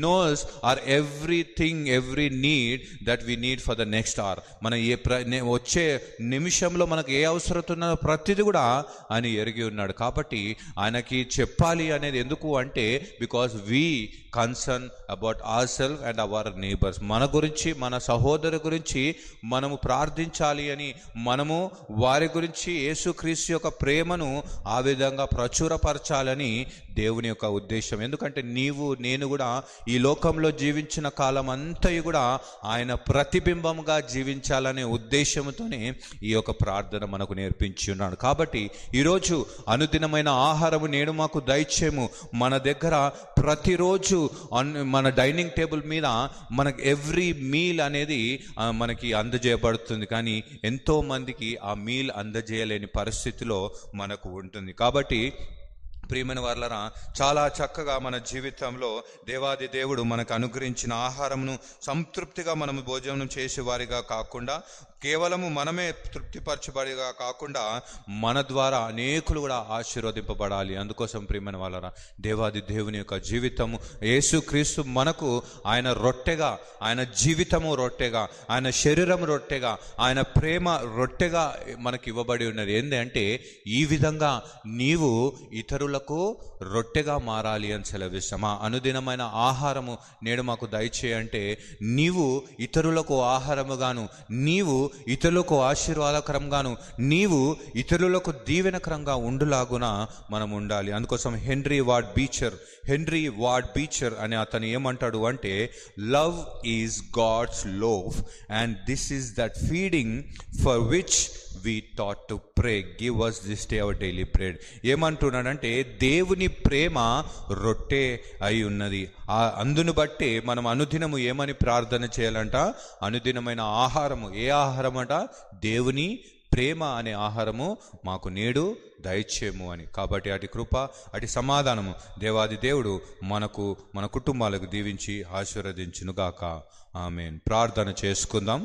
knows or everything every need that we need for the next hour మన ఏ ప్ర నే- వచ్చే నిమిషంలో మనకు ఏ అవసరం ఉన్నదో ప్రతిదీ కూడా ఆయన ఎరిగి ఉన్నాడు కాబట్టి ఆయనకి చెప్పాలి అనేది ఎందుకు అంటే because we concern about our self and our neighbours మన గురించి మన సహోదరు గురించి మనము ప్రార్థించాలి అని మనము వారి గురించి యేసుక్రీస్తు యొక్క ప్రేమను ఆ విధంగా ప్రచురపరచాలని దేవుని యొక్క ఉద్దేశం ఎందుకంటే నీవు నేను కూడా ఈ లోకంలో జీవించిన కాలం అంతయు కూడా ఆయన ప్రతిబింబంగా జీవించాలనే ఉద్దేశంతోనే ఈ యొక్క ప్రార్థన మనకు నేర్పించి ఉన్నాడు కాబట్టి ఈరోజు అనుదినమైన ఆహారము నేడు మాకు దయచేము మన దగ్గర ప్రతిరోజు అన్- మన డైనింగ్ టేబుల్ మీద మనకి ఎవ్రీ మీల్ అనేది ఆ, మనకి అందజేయబడుతుంది కానీ ఎంతో మందికి ఆ మీల్ అందజేయలేని పరిస్థితిలో మనకు ఉంటుంది కాబట్టి ప్రియమైన వాళ్ళరా చాలా చక్కగా మన జీవితంలో దేవాది దేవుడు మనకు అనుగ్రహించిన ఆహారమును సంతృప్తిగా మనము భోజనం చేసే వారిగా కాకుండా కేవలము మనమే తృప్తిపరచబడిగా కాకుండా మన ద్వారా అనేకులు కూడా ఆశీర్వదింపబడాలి అందుకోసం ప్రియమైన వాళ్ళరా దేవాది దేవుని యొక్క జీవితము యేసుక్రీస్తు మనకు ఆయన రొట్టెగా ఆయన జీవితము రొట్టెగా ఆయన శరీరం రొట్టెగా ఆయన ప్రేమ రొట్టెగా మనకి ఇవ్వబడి ఉన్నది ఏంటంటే ఈ విధంగా నీవు ఇతరులకు రొట్టెగా మారాలి అని సెలవిస్తాం ఆ అనుదినమైన ఆహారము నేడు మాకు దయచేయంటే నీవు ఇతరులకు ఆహారముగాను నీవు ఇతరులకు ఆశీర్వాదకరంగాను నీవు ఇతరులకు దీవెనకరంగా ఉండులాగున మనం ఉండాలి అందుకోసం Henry Ward Beecher Henry Ward Beecher అని అతను ఏమంటాడు అంటే love is God's love and this is that feeding for which we taught to pray give us this day our daily bread ఏమంటున్నాడంటే దేవుని ప్రేమ రొట్టె అయి ఉన్నది ఆ అందును బట్టి మనం అనుదినము ఏమని ప్రార్థన చేయాలంట అనుదినమైన ఆహారము ఏ ఆహారం అంట దేవుని ప్రేమ అనే ఆహారము మాకు నేడు దయచేము అని కాబట్టి అటు కృప అటు సమాధానము దేవాది దేవుడు మనకు మన కుటుంబాలకు దీవించి ఆశీర్వదించునుగాక ఆమెన్ ప్రార్థన చేసుకుందాం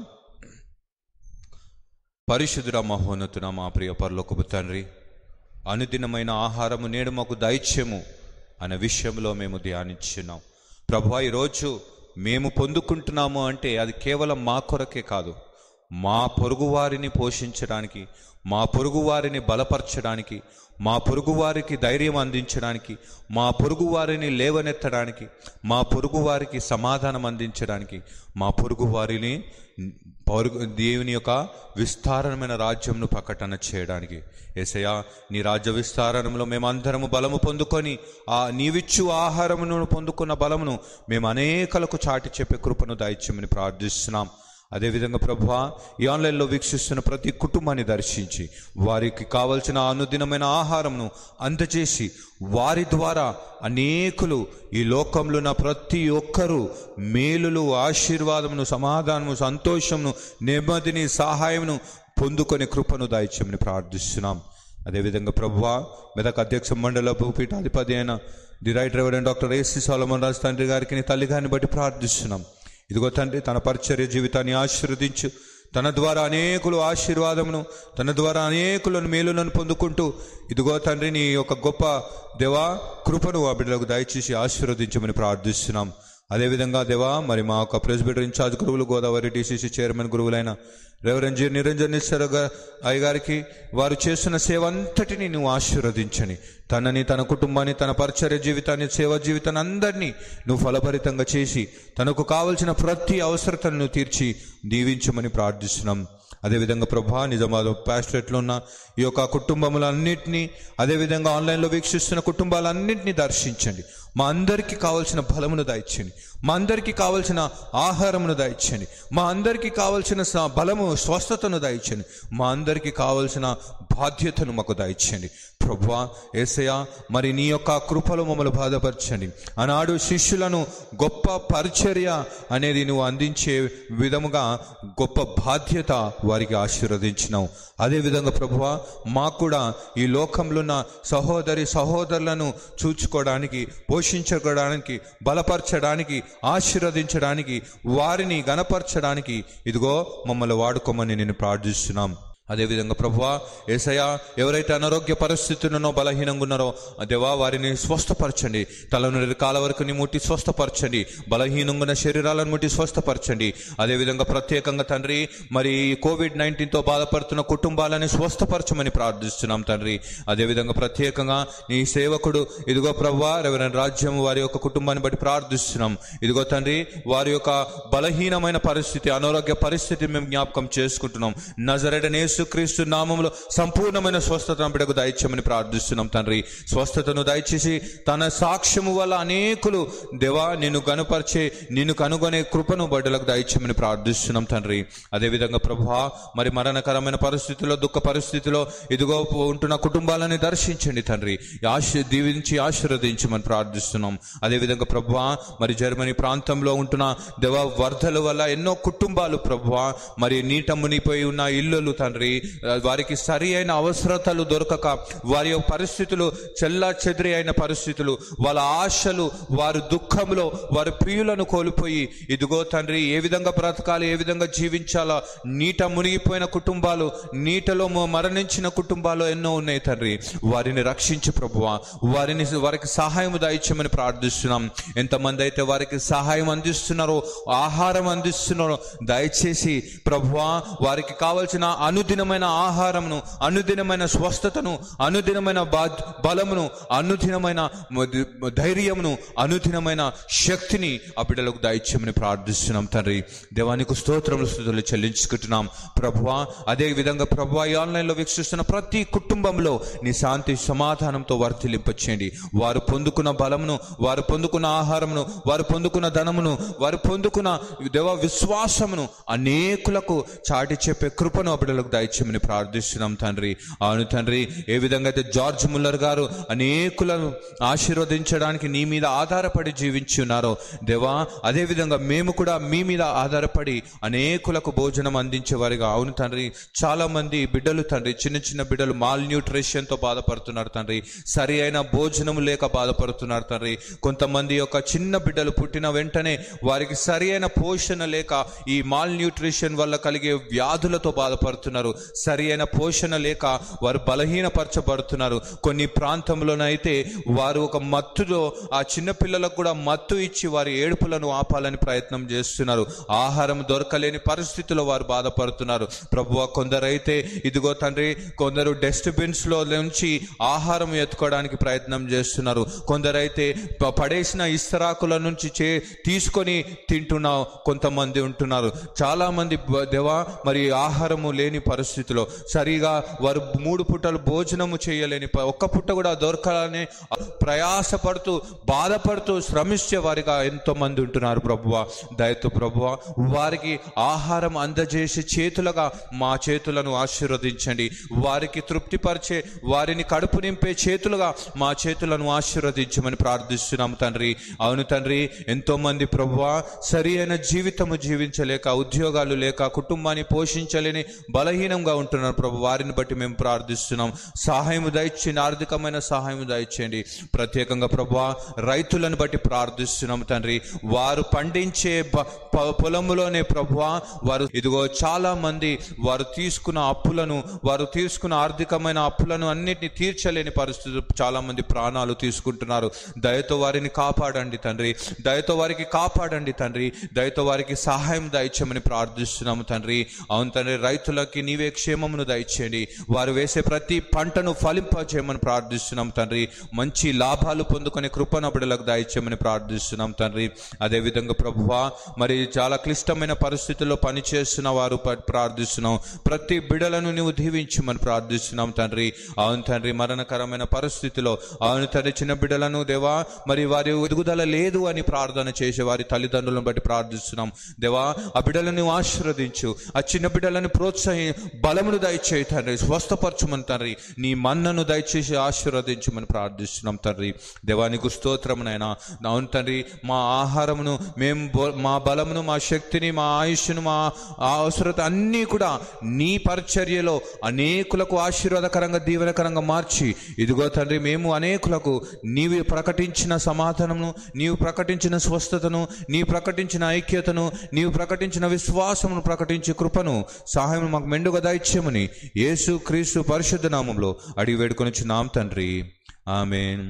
పరిశుద్ధుడ మహోన్నతున మా ప్రియ పరలోకపు తండ్రి అనుదినమైన ఆహారము నేడు మాకు దైత్యము అనే విషయంలో మేము ధ్యానించున్నాం ప్రభా ఈరోజు మేము పొందుకుంటున్నాము అంటే అది కేవలం మా కొరకే కాదు మా పొరుగువారిని పోషించడానికి మా పొరుగువారిని బలపరచడానికి మా పొరుగువారికి ధైర్యం అందించడానికి మా పొరుగువారిని లేవనెత్తడానికి మా పొరుగువారికి సమాధానం అందించడానికి మా పొరుగువారిని పౌరు దేవుని యొక్క విస్తారమైన రాజ్యంను ప్రకటన చేయడానికి ఏసయ్యా నీ రాజ్య విస్తారణంలో మేమందరము బలము పొందుకొని ఆ నీవిచ్చు ఆహారమును పొందుకున్న బలమును మేము అనేకలకు చాటి చెప్పే కృపను దయచేయమని ప్రార్థిస్తున్నాం అదేవిధంగా ప్రభువా ఈ ఆన్లైన్లో వీక్షిస్తున్న ప్రతి కుటుంబాన్ని దర్శించి వారికి కావలసిన అనుదినమైన ఆహారంను అందజేసి వారి ద్వారా అనేకులు ఈ లోకంలో ఉన్న ప్రతి ఒక్కరూ మేలులు ఆశీర్వాదమును సమాధానము సంతోషమును నెమ్మదిని సహాయమును పొందుకొని కృపను దాయిత్యమని ప్రార్థిస్తున్నాం అదేవిధంగా ప్రభువా మెదక్ అధ్యక్ష మండల భూపీఠాధిపతి అయిన the right reverend doctor AC Solomon Raju తండ్రి గారికి నీ తల్లి గారిని బట్టి ప్రార్థిస్తున్నాం ఇదిగో తండ్రి తన పరిచర్య జీవితాన్ని ఆశీర్వదించు తన ద్వారా అనేకులు ఆశీర్వాదమును తన ద్వారా అనేకులను మేలులను పొందుకుంటూ ఇదిగో తండ్రి నీ యొక్క గొప్ప దేవా కృపను ఆ బిడ్డలకు దయచేసి ఆశీర్వదించమని ప్రార్థిస్తున్నాం అదేవిధంగా దేవా మరి మా యొక్క ప్రెసిడెంట్ ఇన్ఛార్జ్ గురువులు గోదావరి డిసిసి చైర్మన్ గురువులైన రెవరెండ్ జి నిరంజన్ నిశ్చర అయ్య గారికి వారు చేస్తున్న సేవ అంతటిని నువ్వు ఆశీర్వదించని తనని తన కుటుంబాన్ని తన పరిచర్య జీవితాన్ని సేవ జీవితాన్ని అందరినీ నువ్వు ఫలభరితంగా చేసి తనకు కావలసిన ప్రతి అవసరతను నువ్వు తీర్చి దీవించమని ప్రార్థిస్తున్నాం అదేవిధంగా ప్రభా నిజామాబాద్ పాస్టరేట్లో ఉన్న ఈ యొక్క కుటుంబములన్నింటినీ అదేవిధంగా ఆన్లైన్లో వీక్షిస్తున్న కుటుంబాలన్నింటినీ దర్శించండి మా అందరికీ కావలసిన బలమును దాయిచ్చండి మా అందరికీ కావలసిన ఆహారమును దాయిచ్చండి మా అందరికీ కావలసిన స- బలము స్వస్థతను దాయిచ్చండి మా అందరికీ కావలసిన బాధ్యతను మాకు దాయిచ్చండి ప్రభువా ఏసయ మరి నీ యొక్క కృపలో మమ్మల్ని బాధపరచండి ఆనాడు శిష్యులను గొప్ప పరిచర్య అనేది నువ్వు అందించే విధముగా గొప్ప బాధ్యత వారికి ఆశీర్వదించినావు అదేవిధంగా ప్రభువా మాకు కూడా ఈ లోకంలో ఉన్న సహోదరి సహోదరులను చూచుకోవడానికి పోషించుకోవడానికి బలపరచడానికి ఆశీర్వదించడానికి వారిని గణపరచడానికి ఇదిగో మమ్మల్ని వాడుకోమని నేను ప్రార్థిస్తున్నాం అదేవిధంగా ప్రభువా ఏసయ్య ఎవరైతే అనారోగ్య పరిస్థితులను బలహీనంగా ఉన్నారో ఆ దేవా వారిని స్వస్థపరచండి తల నుండి కాల వరకు నీ ముట్టి స్వస్థపరచండి బలహీనంగా ఉన్న శరీరాలను ముట్టి స్వస్థపరచండి అదేవిధంగా ప్రత్యేకంగా తండ్రి మరి ఈ కోవిడ్ నైన్టీన్తో బాధపడుతున్న కుటుంబాలని స్వస్థపరచమని ప్రార్థిస్తున్నాం తండ్రి అదేవిధంగా ప్రత్యేకంగా నీ సేవకుడు ఇదిగో ప్రభువా రెవరెండ్ రాజ్యం వారి యొక్క కుటుంబాన్ని బట్టి ప్రార్థిస్తున్నాం ఇదిగో తండ్రి వారి యొక్క బలహీనమైన పరిస్థితి అనారోగ్య పరిస్థితి మేము జ్ఞాపకం చేసుకుంటున్నాం నజరడనే యేసుక్రీస్తు నామంలో సంపూర్ణమైన స్వస్థతను బిడకు దయచేయమని ప్రార్థిస్తున్నాం తండ్రి స్వస్థతను దయచేసి తన సాక్ష్యము వల్ల అనేకులు దేవా నిన్ను గనుపరిచే నిన్ను కనుగొనే కృపను బడ్డలకు దయచేయమని ప్రార్థిస్తున్నాం తండ్రి అదేవిధంగా ప్రభువా మరి మరణకరమైన పరిస్థితిలో దుఃఖ పరిస్థితిలో ఇదిగో ఉంటున్న కుటుంబాలని దర్శించండి తండ్రి ఆశ దీవించి ఆశీర్వదించమని ప్రార్థిస్తున్నాం అదేవిధంగా ప్రభువా మరి జర్మనీ ప్రాంతంలో ఉంటున్న దేవ వరదల వల్ల ఎన్నో కుటుంబాలు ప్రభువా మరి నీట మునిగిపోయి ఉన్న ఇల్లులు తండ్రి వారికి సరి అయిన అవసరతలు దొరకక వారి యొక్క పరిస్థితులు చెల్లా చెదిరి అయిన పరిస్థితులు వాళ్ళ ఆశలు వారి దుఃఖంలో వారి ప్రియులను కోల్పోయి ఇదిగో తండ్రి ఏ విధంగా బ్రతకాలి ఏ విధంగా జీవించాలా నీట మునిగిపోయిన కుటుంబాలు నీటలో మ- మరణించిన కుటుంబాలు ఎన్నో ఉన్నాయి తండ్రి వారిని రక్షించు ప్రభువా వారిని వారికి సహాయం దయచేయమని ప్రార్థిస్తున్నాం ఎంతమంది అయితే వారికి సహాయం అందిస్తున్నారో ఆహారం అందిస్తున్నారో దయచేసి ప్రభువా వారికి కావలసిన అనుదినమైన ఆహారమును అనుదినమైన స్వస్థతను అనుదినమైన బా- బలమును అనుదినమైన మ- ధైర్యమును అనుదినమైన శక్తిని ఆ బిడ్డలకు దయచేయమని ప్రార్థిస్తున్నాం తండ్రి దేవానికి స్తోత్రములు స్థుతులు చెల్లించుకుంటున్నాం ప్రభువా అదే విధంగా ప్రభువా ఈ ఆన్లైన్లో వీక్షిస్తున్న ప్రతి కుటుంబంలో నీ శాంతి సమాధానంతో వర్తిలింపచేయండి వారు పొందుకున్న బలమును వారు పొందుకున్న ఆహారమును వారు పొందుకున్న ధనమును వారు పొందుకున్న దేవ విశ్వాసమును అనేకులకు చాటి చెప్పే కృపను ఆ బిడ్డలకు దయచేయమని ప్రార్థిస్తున్నాం తండ్రి అవును తండ్రి ఏ విధంగా అయితే జార్జ్ ముల్లర్ గారు అనేకులను ఆశీర్వదించడానికి నీ మీద ఆధారపడి జీవించి ఉన్నారో దేవా అదే విధంగా మేము కూడా మీ మీద ఆధారపడి అనేకులకు భోజనం అందించే వారిగా అవును తండ్రి చాలా మంది బిడ్డలు తండ్రి చిన్న చిన్న బిడ్డలు మాల్ న్యూట్రిషన్ తో బాధపడుతున్నారు తండ్రి సరి అయిన భోజనం లేక బాధపడుతున్నారు తండ్రి కొంతమంది యొక్క చిన్న బిడ్డలు పుట్టిన వెంటనే వారికి సరి అయిన పోషణ లేక ఈ మాల్ న్యూట్రిషన్ వల్ల కలిగే వ్యాధులతో బాధపడుతున్నారు సరి అయిన పోషణ లేక వారు బలహీనపరచబడుతున్నారు కొన్ని ప్రాంతంలోనైతే వారు ఒక మత్తులో ఆ చిన్న పిల్లలకు కూడా మత్తు ఇచ్చి వారి ఏడుపులను ఆపాలని ప్రయత్నం చేస్తున్నారు ఆహారం దొరకలేని పరిస్థితిలో వారు బాధపడుతున్నారు ప్రభువ కొందరైతే ఇదిగో తండ్రి కొందరు డస్ట్బిన్స్ లో నుంచి ఆహారం ఎత్తుకోవడానికి ప్రయత్నం చేస్తున్నారు కొందరైతే ప- పడేసిన ఇస్తరాకుల నుంచి చే తీసుకొని తింటున్న కొంతమంది ఉంటున్నారు చాలా మంది బ- దేవా మరి ఆహారము లేని పరిస్థితిలో సరిగా వారు మూడు పుట్టలు భోజనము చేయలేని ప- ఒక్క పుట్ట కూడా దొరకాలని ప్రయాసపడుతూ బాధపడుతూ శ్రమించే వారిగా ఎంతో మంది ఉంటున్నారు ప్రభువ దయతో ప్రభువ వారికి ఆహారం అందజేసే చేతులుగా మా చేతులను ఆశీర్వదించండి వారికి తృప్తిపరిచే వారిని కడుపు నింపే చేతులుగా మా చేతులను ఆశీర్వదించమని ప్రార్థిస్తున్నాము తండ్రి అవును తండ్రి ఎంతో మంది ప్రభువ సరి అయిన జీవితము జీవించలేక ఉద్యోగాలు లేక కుటుంబాన్ని పోషించలేని బలహీనంగా ఉంటున్నారు ప్రభు వారిని బట్టి మేము ప్రార్థిస్తున్నాం సహాయం దయచేయండి ఆర్థికమైన సహాయం దయచేయండి ప్రత్యేకంగా ప్రభు రైతులను బట్టి ప్రార్థిస్తున్నాం తండ్రి వారు పండించే ప- ప- పొలములోనే ప్రభు వారు ఇదిగో చాలా మంది వారు తీసుకున్న అప్పులను వారు తీసుకున్న ఆర్థికమైన అప్పులను అన్నిటిని తీర్చలేని పరిస్థితులు చాలా మంది ప్రాణాలు తీసుకుంటున్నారు దయతో వారిని కాపాడండి తండ్రి దయతో వారికి కాపాడండి తండ్రి దయతో వారికి సహాయం దయచేయమని ప్రార్థిస్తున్నాము తండ్రి అవును తండ్రి రైతులకి నీవే క్షేమమును దయచేయండి వారు వేసే ప్రతి పంటను ఫలింపజేయమని ప్రార్థిస్తున్నాం తండ్రి మంచి లాభాలు పొందుకునే కృపణ బిడలకు దయచేయమని ప్రార్థిస్తున్నాం తండ్రి అదేవిధంగా ప్రభువా మరి చాలా క్లిష్టమైన పరిస్థితుల్లో పనిచేస్తున్న వారు ప- ప్రార్థిస్తున్నాం ప్రతి బిడలను నువ్వు దీవించమని ప్రార్థిస్తున్నాం తండ్రి అవును తండ్రి మరణకరమైన పరిస్థితిలో అవును తండ్రి చిన్న బిడ్డలను దేవా మరి వారి ఎదుగుదల లేదు అని ప్రార్థన చేసే వారి తల్లిదండ్రులను బట్టి ప్రార్థిస్తున్నాం దేవా ఆ బిడ్డలను నువ్వు ఆశీర్వదించు ఆ చిన్న బిడ్డలను ప్రోత్సహి బలమును దయచేయి తండ్రి స్వస్థపరచుమని తండ్రి నీ మన్నను దయచేసి ఆశీర్వదించమని ప్రార్థిస్తున్నాం తండ్రి దేవానికి స్తోత్రమునైనా అవును తండ్రి మా ఆహారమును మేము బో- మా బలమును మా శక్తిని మా ఆయుష్ను మా అవసరత అన్నీ కూడా నీ పరిచర్యలో అనేకులకు ఆశీర్వాదకరంగా దీవెనకరంగా మార్చి ఇదిగో తండ్రి మేము అనేకులకు నీవు ప్రకటించిన సమాధానమును నీవు ప్రకటించిన స్వస్థతను నీవు ప్రకటించిన ఐక్యతను నీవు ప్రకటించిన విశ్వాసమును ప్రకటించి కృపను సహాయం మాకు మెండుగా మెండుగా దైత్యముని యేసు క్రీస్తు పరిశుద్ధ నామంలో అడిగి వేడుకొనిచున్నాం తండ్రి ఆమెన్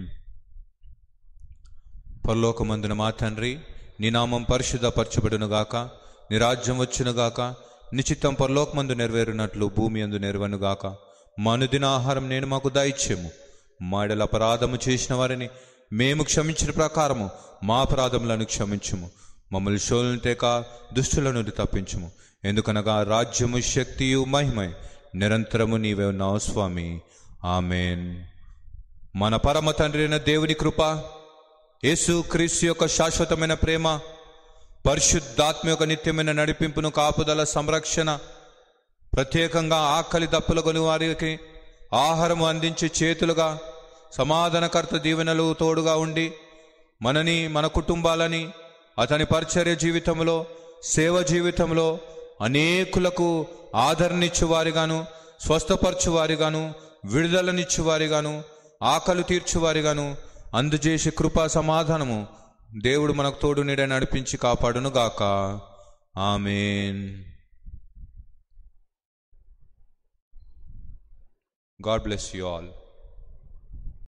పరలోకమందున మా తండ్రి నీ నామం పరిశుద్ధపరచబడును గాక నీ రాజ్యం వచ్చును గాక నిశ్చిత్తం పరలోకమందు నెరవేరునట్లు భూమి అందు నెరవేరును గాక మా అనుదిన ఆహారం నేను మాకు దయచేము మాడల అపరాధము చేసిన వారిని మేము క్షమించిన ప్రకారము మా అపరాధములను క్షమించుము మమ్మల్ని శోధన తేక దుష్టుల నుండి తప్పించుము ఎందుకనగా రాజ్యము శక్తియు మహిమై నిరంతరము నీవే ఉన్నావు స్వామి ఆమెన్ మన పరమ తండ్రి అయిన దేవుని కృప యేసు క్రీస్తు యొక్క శాశ్వతమైన ప్రేమ పరిశుద్ధాత్మ యొక్క నిత్యమైన నడిపింపును కాపుదల సంరక్షణ ప్రత్యేకంగా ఆకలి దప్పులగొని వారికి ఆహారము అందించే చేతులుగా సమాధానకర్త దీవెనలు తోడుగా ఉండి మనని మన కుటుంబాలని అతని పరిచర్య జీవితంలో సేవ జీవితంలో అనేకులకు ఆదరణిచ్చువారిగాను స్వస్థపరచువారిగాను విడుదలనిచ్చువారిగాను ఆకలి తీర్చువారిగాను అందుచేసే కృపా సమాధానము దేవుడు మనకు తోడు నీడ నడిపించి కాపాడును గాక amen God bless you all